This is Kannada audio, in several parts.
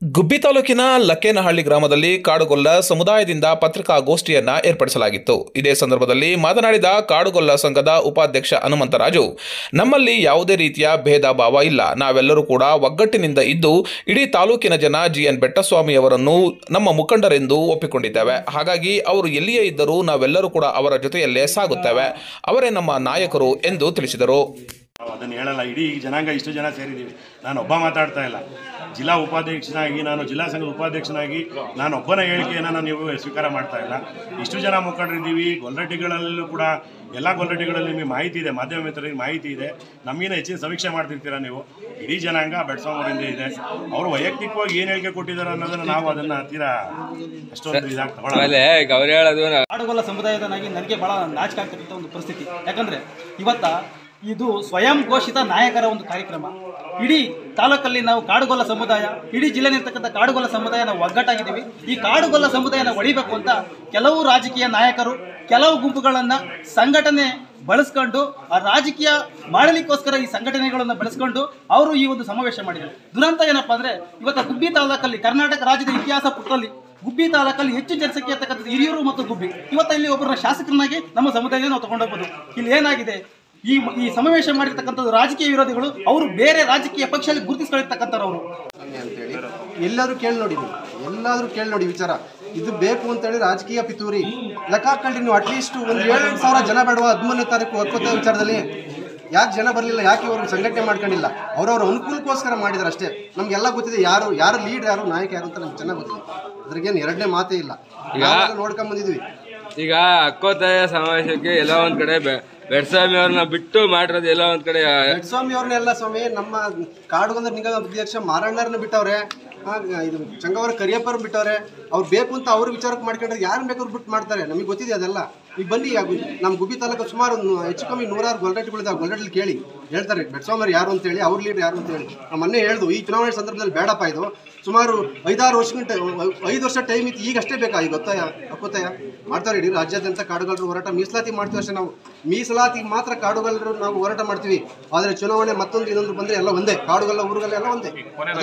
ಗುಬ್ಬಿ ತಾಲೂಕಿನ ಲಕ್ಕೇನಹಳ್ಳಿ ಗ್ರಾಮದಲ್ಲಿ ಕಾಡುಗೊಲ್ಲ ಸಮುದಾಯದಿಂದ ಪತ್ರಿಕಾಗೋಷ್ಠಿಯನ್ನ ಏರ್ಪಡಿಸಲಾಗಿತ್ತು ಇದೇ ಸಂದರ್ಭದಲ್ಲಿ ಮಾತನಾಡಿದ ಕಾಡುಗೊಲ್ಲ ಸಂಘದ ಉಪಾಧ್ಯಕ್ಷ ಹನುಮಂತರಾಜು ನಮ್ಮಲ್ಲಿ ಯಾವುದೇ ರೀತಿಯ ಭೇದ ಭಾವ ಇಲ್ಲ ನಾವೆಲ್ಲರೂ ಕೂಡ ಒಗ್ಗಟ್ಟಿನಿಂದ ಇದ್ದು ಇಡೀ ತಾಲೂಕಿನ ಜನ ಜಿ ಎನ್ ಬೆಟ್ಟಸ್ವಾಮಿಯವರನ್ನು ನಮ್ಮ ಮುಖಂಡರೆಂದು ಒಪ್ಪಿಕೊಂಡಿದ್ದೇವೆ ಹಾಗಾಗಿ ಅವರು ಎಲ್ಲಿಯೇ ಇದ್ದರೂ ನಾವೆಲ್ಲರೂ ಕೂಡ ಅವರ ಜೊತೆಯಲ್ಲೇ ಸಾಗುತ್ತೇವೆ ಅವರೇ ನಮ್ಮ ನಾಯಕರು ಎಂದು ತಿಳಿಸಿದರು ನಾವು ಅದನ್ನು ಹೇಳಲ್ಲ ಇಡೀ ಜನಾಂಗ ಇಷ್ಟು ಜನ ಸೇರಿದ್ದೀವಿ ನಾನು ಒಬ್ಬ ಮಾತಾಡ್ತಾ ಇಲ್ಲ ಜಿಲ್ಲಾ ಉಪಾಧ್ಯಕ್ಷನಾಗಿ ನಾನು ಜಿಲ್ಲಾ ಸಂಘದ ಉಪಾಧ್ಯಕ್ಷನಾಗಿ ನಾನು ಒಬ್ಬನ ಹೇಳಿಕೆಯನ್ನು ನೀವು ಸ್ವೀಕಾರ ಮಾಡ್ತಾ ಇಲ್ಲ ಇಷ್ಟು ಜನ ಮುಖಂಡರಿದ್ದೀವಿ ಗೊಲ್ರಟ್ಟಿಗಳಲ್ಲೂ ಕೂಡ ಎಲ್ಲ ಗೊಲ್ರಟ್ಟಿಗಳಲ್ಲಿ ನಿಮಗೆ ಮಾಹಿತಿ ಇದೆ ಮಾಧ್ಯಮ ಮಿತ್ರರಿಗೆ ಮಾಹಿತಿ ಇದೆ ನಮಗಿನ ಹೆಚ್ಚಿನ ಸಮೀಕ್ಷೆ ಮಾಡ್ತಿರ್ತೀರ ನೀವು ಇಡೀ ಜನಾಂಗ ಬೆಡ್ಸ್ವಾಮರಿಂದ ಇದೆ ಅವರು ವೈಯಕ್ತಿಕವಾಗಿ ಏನು ಹೇಳಿಕೆ ಕೊಟ್ಟಿದ್ದಾರೆ ಅನ್ನೋದನ್ನು ನಾವು ಅದನ್ನು ತೀರಾ ಅಷ್ಟೊಂದು ಇದಾಗಿ ತಗೊಳ್ಳೋಣ ಆಮೇಲೆ ಗೌರಿ ಹೇಳೋದು ನಾ- ಕಾಡುಗೊಲ್ಲ ಸಮುದಾಯದನಾಗಿ ನನಗೆ ಬಹಳ ನಾಚಿಕೆ ಆಗ್ತಕ್ಕಂಥ ಒಂದು ಪರಿಸ್ಥಿತಿ ಯಾಕಂದ್ರೆ ಇವತ್ತ ಇದು ಸ್ವಯಂ ಘೋಷಿತ ನಾಯಕರ ಒಂದು ಕಾರ್ಯಕ್ರಮ ಇಡೀ ತಾಲೂಕಲ್ಲಿ ನಾವು ಕಾಡುಗೊಲ್ಲ ಸಮುದಾಯ ಇಡೀ ಜಿಲ್ಲೆಯಲ್ಲಿರ್ತಕ್ಕಂಥ ಕಾಡುಗೊಲ್ಲ ಸಮುದಾಯ ನಾವು ಒಗ್ಗಟ್ಟಾಗಿದ್ದೀವಿ ಈ ಕಾಡುಗೊಲ್ಲ ಸಮುದಾಯನ ಒಡಿಬೇಕು ಅಂತ ಕೆಲವು ರಾಜಕೀಯ ನಾಯಕರು ಕೆಲವು ಗುಂಪುಗಳನ್ನ ಸಂಘಟನೆ ಬಳಸ್ಕೊಂಡು ಆ ರಾಜಕೀಯ ಮಾಡಲಿಕ್ಕೋಸ್ಕರ ಈ ಸಂಘಟನೆಗಳನ್ನು ಬಳಸ್ಕೊಂಡು ಅವರು ಈ ಒಂದು ಸಮಾವೇಶ ಮಾಡಿದರು ದುರಂತ ಏನಪ್ಪಾ ಅಂದ್ರೆ ಇವತ್ತು ಗುಬ್ಬಿ ತಾಲೂಕಲ್ಲಿ ಕರ್ನಾಟಕ ರಾಜ್ಯದ ಇತಿಹಾಸ ಪುಟದಲ್ಲಿ ಗುಬ್ಬಿ ತಾಲೂಕಲ್ಲಿ ಹೆಚ್ಚು ಜನಸಂಖ್ಯೆ ಇರ್ತಕ್ಕಂಥ ಹಿರಿಯೂರು ಮತ್ತು ಗುಬ್ಬಿ ಇವತ್ತು ಇಲ್ಲಿ ಒಬ್ಬರ ಶಾಸಕರನ್ನಾಗಿ ನಮ್ಮ ಸಮುದಾಯದ ನಾವು ತಗೊಂಡೋಗ್ಬೋದು ಇಲ್ಲಿ ಏನಾಗಿದೆ ಈ ಈ ಸಮಾವೇಶ ಮಾಡಿರ್ತಕ್ಕಂಥದ್ದು ರಾಜಕೀಯ ವಿರೋಧಿಗಳು ಅವರು ಬೇರೆ ರಾಜಕೀಯ ಪಕ್ಷದಲ್ಲಿ ಗುರುತಿಸ್ಕೊಂಡಿರ್ತಕ್ಕಂಥವ್ರು ಅವರು ಅಂತೇಳಿ ಎಲ್ಲರೂ ಕೇಳಿ ನೋಡಿ ನೀವು ಎಲ್ಲಾದ್ರೂ ಕೇಳಿ ನೋಡಿ ವಿಚಾರ ಇದು ಬೇಕು ಅಂತೇಳಿ ರಾಜಕೀಯ ಪಿತೂರಿ ಲೆಕ್ಕ ಹಾಕೊಳ್ಳಿ ನೀವು ಅಟ್ಲೀಸ್ಟ್ ಒಂದು ಏಳೆಂಟು ಸಾವಿರ ಜನ ಬೇಡವಾ ಹದಿಮೂರನೇ ತಾರೀಕು ಒಪ್ಪತ್ತ ವಿಚಾರದಲ್ಲಿ ಯಾಕೆ ಜನ ಬರಲಿಲ್ಲ ಯಾಕೆ ಇವರು ಸಂಘಟನೆ ಮಾಡ್ಕೊಂಡಿಲ್ಲ ಅವ್ರವ್ರ ಅನುಕೂಲಕ್ಕೋಸ್ಕರ ಮಾಡಿದಾರೆ ಅಷ್ಟೇ ನಮ್ಗೆಲ್ಲ ಗೊತ್ತಿದೆ ಯಾರು ಯಾರು ಲೀಡ್ ಯಾರು ನಾಯಕ ಯಾರು ಅಂತ ನಮ್ಗೆ ಚೆನ್ನಾಗಿ ಗೊತ್ತಿದೆ ಅದ್ರಾಗೇನು ಎರಡನೇ ಮಾತೇ ಇಲ್ಲ ನಾವೆಲ್ಲ ನೋಡ್ಕೊಂಡ್ ಬಂದಿದ್ವಿ ಈಗ ಅಕ್ಕೋತಾಯ ಸಮಾವೇಶಕ್ಕೆ ಎಲ್ಲೋ ಒಂದ್ ಕಡೆ ಬೆ- ಬೆಡ್ಸ್ವಾಮಿ ಅವ್ರನ್ನ ಬಿಟ್ಟು ಮಾಡಿರೋದು ಎಲ್ಲೋ ಒಂದ್ ಕಡೆ ಸ್ವಾಮಿ ಅವ್ರನ್ನೆಲ್ಲ ಸ್ವಾಮಿ ನಮ್ಮ ಕಾಡುಗೊಂದ ನಿಗಮ ಅಧ್ಯಕ್ಷ ಮಾರಣ್ಣರನ್ನ ಬಿಟ್ಟವ್ರೆ ಆ, ಇದು ಚಂಗವರ ಕರಿಯಪ್ಪರ್ ಬಿಟ್ಟವ್ರೆ ಅವ್ರು ಬೇಕು ಅಂತ ಅವ್ರ ವಿಚಾರಕ್ಕೆ ಮಾಡ್ಕೊಂಡ್ರೆ ಯಾರು ಬೇಕಾದ್ರು ಬಿಟ್ಟು ಮಾಡ್ತಾರೆ ನಮಗೆ ಗೊತ್ತಿದೆ ಅದೆಲ್ಲ ಈಗ ಬನ್ನಿ ಆ ಗು- ನಮ್ಮ ಗುಬ್ಬಿ ತಾಲೂಕು ಸುಮಾರು ಒಂದು ಹೆಚ್ಚು ಕಮ್ಮಿ ನೂರಾರು ಗೊಲ್ರಟ್ಟಿಗಳಿದ್ದಾವೆ ಗೊಲ್ರಟ್ಟಲ್ಲಿ ಕೇಳಿ ಹೇಳ್ತಾರೆ ಬೆಟ್ಸ್ವಾಮಿ ಯಾರು ಅಂತ ಹೇಳಿ ಅವ್ರ ಲೀಡರ್ ಯಾರು ಅಂತ ಹೇಳಿ ನಾವು ಮೊನ್ನೆ ಹೇಳ್ದು ಈ ಚುನಾವಣೆ ಸಂದರ್ಭದಲ್ಲಿ ಬೇಡಪ್ಪ ಇದು ಸುಮಾರು ಐದಾರು ವರ್ಷ ಐದು ವರ್ಷ ಟೈಮ್ ಇತ್ತು ಈಗ ಅಷ್ಟೇ ಬೇಕಾ ಈಗ ಗೊತ್ತಾಯ ಅಕ್ಕೋತಾಯ ಮಾಡ್ತಾರೆ ಇಡೀ ರಾಜ್ಯಾದ್ಯಂತ ಕಾಡುಗಳ್ಳರು ಹೋರಾಟ ಮೀಸಲಾತಿ ಮಾಡ್ತೀವಿ ಅಷ್ಟೇ ನಾವು ಮೀಸಲಾತಿಗೆ ಮಾತ್ರ ಕಾಡುಗಳ್ಳರು ನಾವು ಹೋರಾಟ ಮಾಡ್ತೀವಿ ಆದರೆ ಚುನಾವಣೆ ಮತ್ತೊಂದು ಇನ್ನೊಂದು ಬಂದರೆ ಎಲ್ಲ ಒಂದೇ ಕಾಡುಗಲ್ಲ ಊರುಗಲ್ಲ ಎಲ್ಲ ಒಂದೇ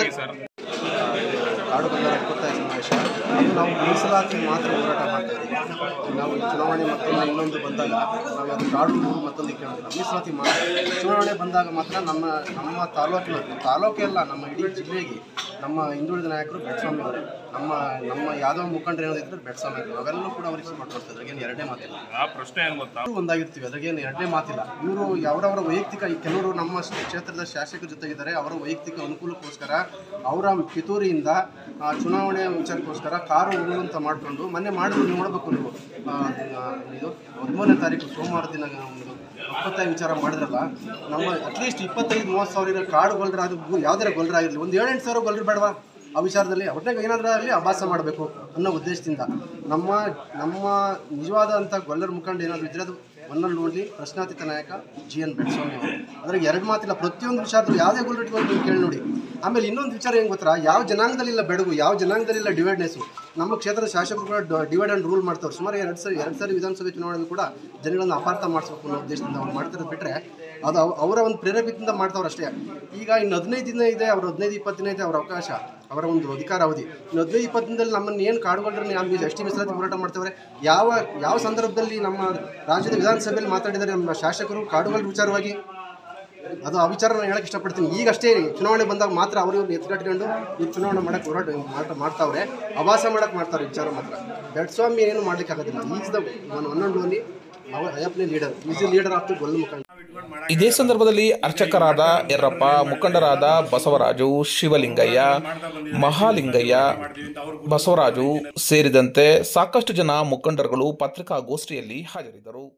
ಕಾಡುಗಲ್ಲರ ಒಕ್ಕೂಟ ಸಮಾವೇಶ ಅದು ನಾವು ಮೀಸಲಾತಿ ಮಾತ್ರ ಹೋರಾಟ ಮಾಡ್ತಾ ಇದ್ದೀವಿ ನಾವು ಚುನಾವಣೆ ಮತ್ತೊಂದು ಇನ್ನೊಂದು ಬಂದಾಗ ನಾವು ಅದು ಕಾಡು ಊರು ಮತ್ತೊಂದು ಕೇಳೋದಿಲ್ಲ ಮೀಸಲಾತಿ ಮಾತ್ರ ಚುನಾವಣೆ ಬಂದಾಗ ಮಾತ್ರ ನಮ್ಮ ನಮ್ಮ ತಾಲೂಕಿನ ತಾಲೂಕೇ ಅಲ್ಲ ನಮ್ಮ ಇಡೀ ಜಿಲ್ಲೆಗೆ ನಮ್ಮ ಹಿಂದುಳಿದ ನಾಯಕರು ಬೆಟ್ಸ್ವಾಮಿ ಅವರೇ ನಮ್ಮ ನಮ್ಮ ಯಾವ್ದೋ ಮುಖಂಡರು ಏನಾದಿದ್ರು ಬೆಟ್ಸ್ವಾಮಿ ಅವರು ನಾವೆಲ್ಲರೂ ಕೂಡ ಅವ್ರಿಗೆ ಮಾಡ್ಕೊಡ್ತಾ ಇದ್ರಾಗ ಏನು ಎರಡನೇ ಮಾತಿಲ್ಲ ಎಲ್ಲರೂ ಒಂದಾಗಿರ್ತೀವಿ ಅದ್ರಾಗೇನು ಎರಡನೇ ಮಾತಿಲ್ಲ ಇವರು ಅವರವರ ವೈಯಕ್ತಿಕ ಈ ಕೆಲವರು ನಮ್ಮ ಕ್ಷೇತ್ರದ ಶಾಸಕರ ಜೊತೆಗಿದ್ದಾರೆ ಅವರ ವೈಯಕ್ತಿಕ ಅನುಕೂಲಕ್ಕೋಸ್ಕರ ಅವರ ಪಿತೂರಿಯಿಂದ ಆ, ಚುನಾವಣೆ ವಿಚಾರಕ್ಕೋಸ್ಕರ ಕಾರು ಉಳು ಅಂತ ಮಾಡಿಕೊಂಡು ಮೊನ್ನೆ ಮಾಡಿದ್ರು ನೀವು ನೋಡಬೇಕು ನೀವು ಆ, ಆ, ಇದು ಹದಿಮೂರನೇ ತಾರೀಕು ಸೋಮವಾರ ದಿನ ಒಂದು ಒಪ್ಪತ್ತಾಯಿ ವಿಚಾರ ಮಾಡಿದ್ರಲ್ಲ ನಮ್ಮ ಅಟ್ಲೀಸ್ಟ್ ಇಪ್ಪತ್ತೈದು ಮೂವತ್ತು ಸಾವಿರ ಇರೋ ಕಾಡು ಗೊಲ್ರ ಅದು ಯಾವ್ದಾರ ಗೊಲ್ರ ಆಗಿರಲಿ ಒಂದು ಏಳೆಂಟು ಸಾವಿರ ಗೊಲ್ರ ಬೇಡವಾ ಆ ವಿಚಾರದಲ್ಲಿ ಒಟ್ಟಿಗೆ ಏನಾದರೂ ಆಗಲಿ ಅಭ್ಯಾಸ ಮಾಡಬೇಕು ಅನ್ನೋ ಉದ್ದೇಶದಿಂದ ನಮ್ಮ ನಮ್ಮ ನಿಜವಾದಂಥ ಗೊಲ್ಲರ ಮುಖಂಡ ಏನಾದರೂ ಇದ್ರೆ ಅದು ಒನ್ ಅಂಡ್ ಓನ್ಲಿ ಪ್ರಶ್ನಾತೀತ ನಾಯಕ ಜಿ ಎನ್ ಬೆಟ್ಸ್ವಾಮಿ ಅವರು ಅದ್ರಾಗ ಎರಡು ಮಾತಿಲ್ಲ ಪ್ರತಿಯೊಂದು ವಿಚಾರದಲ್ಲಿ ಯಾವುದೇ ಗೊಲ್ಲರಿಗೆ ನೀವು ಕೇಳಿ ನೋಡಿ ಆಮೇಲೆ ಇನ್ನೊಂದು ವಿಚಾರ ಏನು ಗೊತ್ತಾ ಯಾವ ಜನಾಂಗದಲ್ಲಿಲ್ಲ ಬೆಡಗು ಯಾವ ಜನಾಂಗದಲ್ಲಿಲ್ಲ ಡಿವೈಡ್ನೆಸ್ಸು ನಮ್ಮ ಕ್ಷೇತ್ರದ ಶಾಸಕರು ಕೂಡ ಡಿವೈಡ್ ಆ್ಯಂಡ್ ರೂಲ್ ಮಾಡ್ತಾರೆ ಸುಮಾರು ಎರಡು ಸರಿ ಎರಡು ಸಾರಿ ವಿಧಾನಸಭೆ ಚುನಾವಣೆಯಲ್ಲಿ ಕೂಡ ಜನಗಳನ್ನು ಅಪಾರ್ಥ ಮಾಡಿಸ್ಬೇಕು ಅನ್ನೋ ಉದ್ದೇಶದಿಂದ ಅವ್ರು ಮಾಡ್ತಿರೋದು ಬಿಟ್ಟರೆ ಅದು ಅವ್- ಅವರ ಒಂದು ಪ್ರೇರೇಪಿತದಿಂದ ಮಾಡ್ತಾವ್ರು ಅಷ್ಟೇ ಈಗ ಇನ್ನು ಹದಿನೈದು ದಿನ ಇದೆ ಅವ್ರ ಹದಿನೈದು ಇಪ್ಪತ್ತು ದಿನ ಇದೆ ಅವ್ರ ಅವಕಾಶ ಅವರ ಒಂದು ಅಧಿಕಾರ ಅವಧಿ ಇನ್ನು ಹದಿನೈದು ಇಪ್ಪತ್ತು ದಿನದಲ್ಲಿ ನಮ್ಮನ್ನು ಏನು ಕಾಡುಗೊಳ್ರೆ ನಾವು ಎಸ್ ಟಿ ಮೀಸಲಾತಿ ಹೋರಾಟ ಮಾಡ್ತೇವೆ ಯಾವ ಯಾವ ಸಂದರ್ಭದಲ್ಲಿ ನಮ್ಮ ರಾಜ್ಯದ ವಿಧಾನಸಭೆಯಲ್ಲಿ ಮಾತಾಡಿದರೆ ನಮ್ಮ ಶಾಸಕರು ಕಾಡುಗಳ ವಿಚಾರವಾಗಿ ಅದು ಆ ವಿಚಾರ ನಾನು ಹೇಳಕ್ಕೆ ಇಷ್ಟಪಡ್ತೀನಿ ಈಗಷ್ಟೇ ಚುನಾವಣೆ ಬಂದಾಗ ಮಾತ್ರ ಅವರು ಇವ್ರನ್ನ ಎತ್ಕಟ್ಕೊಂಡು ಈ ಚುನಾವಣೆ ಮಾಡಕ್ಕೆ ಹೋರಾಟ ಮಾಟ ಮಾಡ್ತಾವ್ರೆ ಅಭಾಸ ಮಾಡಕ್ಕೆ ಮಾಡ್ತಾರೆ ವಿಚಾರ ಮಾತ್ರ ಬೆಟ್ಸ್ವಾಮಿ ಏನು ಮಾಡ್ಲಿಕ್ಕೆ ಆಗೋದಿಲ್ಲ is the one one and only ಅಯ್ಯಪ್ಪನೇ leader is the leader of the Golla ಮುಖಂಡ ಇದೇ ಸಂದರ್ಭದಲ್ಲಿ ಅರ್ಚಕರಾದ ಯರ್ರಪ್ಪ ಮುಖಂಡರಾದ ಬಸವರಾಜು ಶಿವಲಿಂಗಯ್ಯ ಮಹಾಲಿಂಗಯ್ಯ ಬಸವರಾಜು ಸೇರಿದಂತೆ ಸಾಕಷ್ಟು ಜನ ಮುಖಂಡರುಗಳು ಪತ್ರಿಕಾಗೋಷ್ಠಿಯಲ್ಲಿ ಹಾಜರಿದ್ದರು